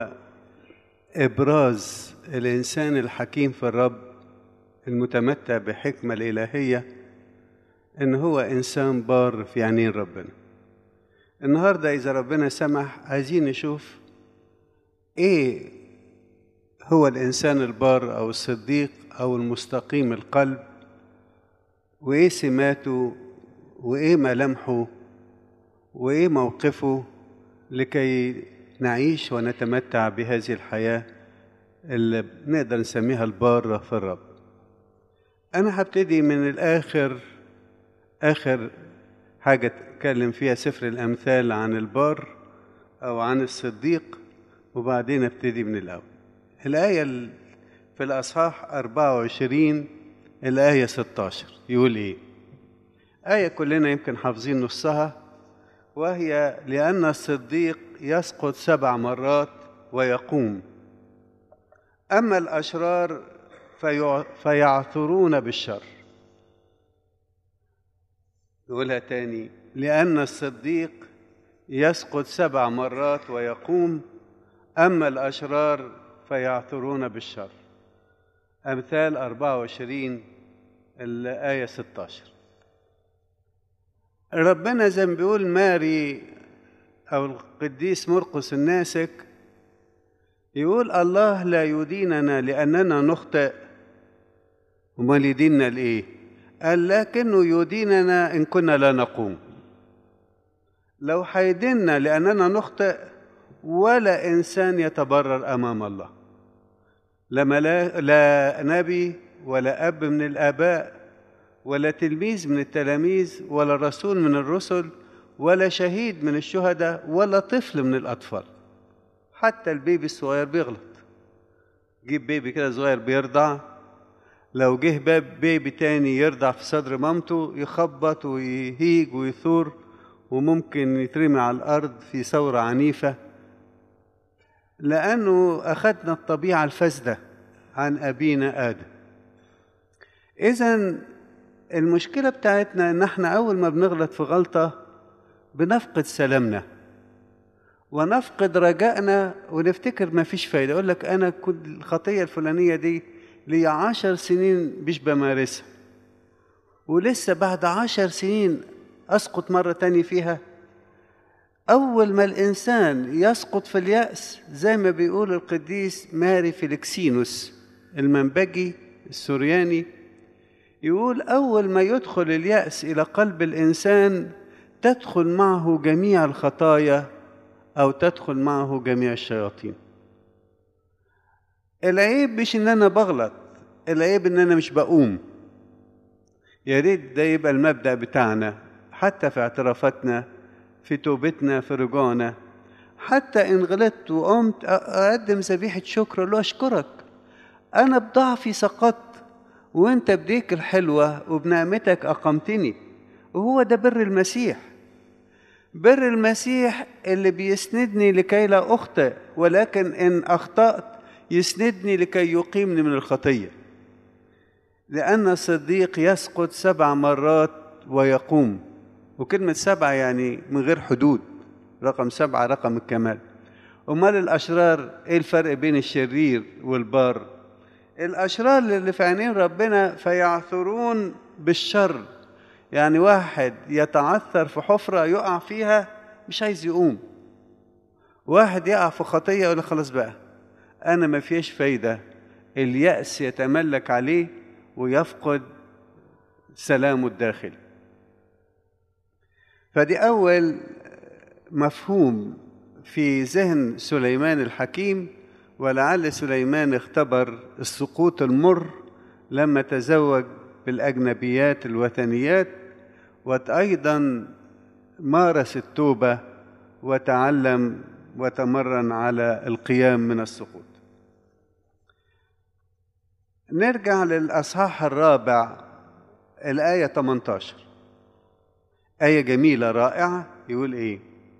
إبراز الإنسان الحكيم في الرب المتمتع بحكمة الإلهية إن هو إنسان بار في عينين ربنا النهاردة إذا ربنا سمح عايزين نشوف إيه هو الإنسان البار أو الصديق أو المستقيم القلب وإيه سماته وإيه ملامحه وإيه موقفه لكي نعيش ونتمتع بهذه الحياة اللي نقدر نسميها البارة في الرب أنا هبتدي من الآخر آخر حاجة اتكلم فيها سفر الأمثال عن البار أو عن الصديق وبعدين ابتدي من الأول الآية في الأصحاح 24 الآية 16 يقول إيه؟ آية كلنا يمكن حافظين نصها وهي لأن الصديق يسقط سبع مرات ويقوم أما الأشرار فيعثرون بالشر نقولها تاني لأن الصديق يسقط سبع مرات ويقوم أما الأشرار فيعثرون بالشر أمثال 24 الآية 16 ربنا زي ما بيقول ماري أو القديس مرقس الناسك يقول الله لا يديننا لأننا نخطئ أمال يديننا لإيه؟ قال لكنه يديننا إن كنا لا نقوم لو هيديننا لأننا نخطئ ولا إنسان يتبرر أمام الله لما لا, لا نبي ولا أب من الآباء ولا تلميذ من التلاميذ ولا رسول من الرسل ولا شهيد من الشهداء ولا طفل من الأطفال حتى البيبي الصغير بيغلط جيب بيبي كده صغير بيرضع لو جه باب بيبي تاني يرضع في صدر مامته يخبط ويهيج ويثور وممكن يترمي على الأرض في ثورة عنيفة لأنه أخذنا الطبيعة الفاسدة عن أبينا آدم إذا المشكلة بتاعتنا إن إحنا أول ما بنغلط في غلطة بنفقد سلامنا ونفقد رجائنا ونفتكر ما فيش فايدة يقول لك أنا كنت الخطية الفلانية دي لي عشر سنين مش بمارسها ولسه بعد عشر سنين أسقط مرة تانية فيها أول ما الإنسان يسقط في اليأس زي ما بيقول القديس ماري فيلكسينوس المنبجي السورياني يقول أول ما يدخل اليأس إلى قلب الإنسان تدخل معه جميع الخطايا أو تدخل معه جميع الشياطين العيب مش إن أنا بغلط العيب إن أنا مش بقوم يا ريت ده يبقى المبدأ بتاعنا حتى في اعترافاتنا في توبتنا في رجوعنا حتى إن غلطت وقمت أقدم ذبيحة شكر له أشكرك أنا بضعفي سقطت وأنت بديك الحلوة وبنعمتك أقمتني وهو ده بر المسيح بر المسيح اللي بيسندني لكي لا أخطئ ولكن إن أخطأت يسندني لكي يقيمني من الخطية لأن الصديق يسقط سبع مرات ويقوم وكلمة سبعة يعني من غير حدود رقم سبعة رقم الكمال أمال الأشرار إيه الفرق بين الشرير والبار الأشرار اللي في عينين ربنا فيعثرون بالشر يعني واحد يتعثر في حفرة يقع فيها مش عايز يقوم واحد يقع في خطية يقول خلاص بقى أنا ما فيش فايدة اليأس يتملك عليه ويفقد سلامه الداخلي فدي أول مفهوم في ذهن سليمان الحكيم ولعل سليمان اختبر السقوط المر لما تزوج بالأجنبيات الوثنيات وأيضا مارس التوبة وتعلم وتمرن على القيام من السقوط نرجع للأصحاح الرابع الآية 18 آية جميلة رائعة يقول إيه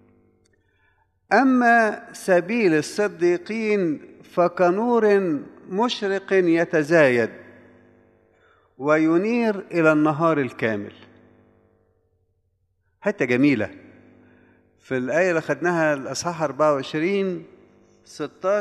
أما سبيل الصديقين فكنور مشرق يتزايد وينير إلى النهار الكامل حتة جميلة في الآية اللي خدناها الأصحاح 24 16